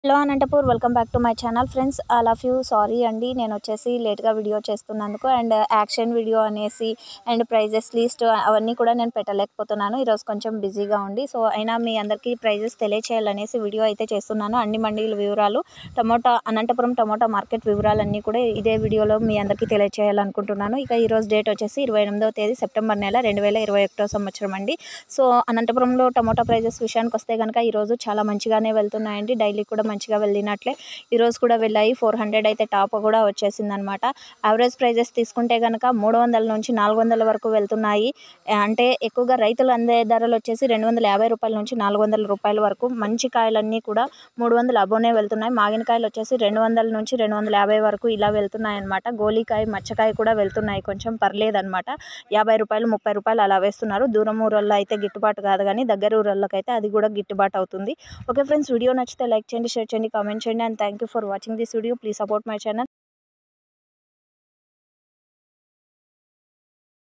hello Anantapur welcome back to my channel friends I love you sorry అండి నేను వచ్చేసి లేట్గా వీడియో చేస్తున్నందుకు అండ్ యాక్షన్ వీడియో అనేసి అండ్ ప్రైజెస్ లిస్ట్ అవన్నీ కూడా నేను పెట్టలేకపోతున్నాను ఈరోజు కొంచెం బిజీగా ఉండి సో అయినా మీ అందరికీ ప్రైజెస్ తెలియచేయాలనేసి వీడియో అయితే చేస్తున్నాను అన్ని మండీల వివరాలు టమోటా అనంతపురం టమోటా మార్కెట్ వివరాలన్నీ కూడా ఇదే వీడియోలో మీ అందరికీ తెలియచేయాలనుకుంటున్నాను ఇక ఈరోజు డేట్ వచ్చేసి ఇరవై ఎనిమిదవ తేదీ సెప్టెంబర్ నెల రెండు వేల ఇరవై ఒకటో సంవత్సరం అండి సో అనంతపురంలో టమోటా ప్రైజెస్ విషయానికి వస్తే కనుక ఈరోజు చాలా మంచిగానే వెళ్తున్నాయండి డైలీ కూడా మంచిగా వెళ్ళినట్లే ఈరోజు కూడా వెళ్ళాయి ఫోర్ హండ్రెడ్ అయితే టాప్ కూడా వచ్చేసింది అనమాట యావరేజ్ ప్రైజెస్ తీసుకుంటే కనుక మూడు వందల నుంచి నాలుగు వందల వరకు వెళ్తున్నాయి అంటే ఎక్కువగా రైతులు అందే ధరలు వచ్చేసి రెండు వందల యాభై రూపాయల నుంచి నాలుగు వందల రూపాయల వరకు మంచి కాయలన్నీ కూడా మూడు వందల అబోనే వెళ్తున్నాయి మాగిన కాయలు వచ్చేసి రెండు వందల నుంచి రెండు వందల యాభై వరకు ఇలా వెళ్తున్నాయి అనమాట గోలీకాయ మచ్చకాయ కూడా వెళ్తున్నాయి కొంచెం పర్లేదన్నమాట యాభై రూపాయలు ముప్పై రూపాయలు అలా వేస్తున్నారు దూరం ఊరల్లో అయితే గిట్టుబాటు కాదు కానీ దగ్గర ఊరల్లోకి అయితే అది కూడా గిట్టుబాటు అవుతుంది ఓకే ఫ్రెండ్స్ వీడియో నచ్చితే లైక్ చేయండి షేర్ చేయండి కామెంట్ చేయండి and thank you for watching this video please support my channel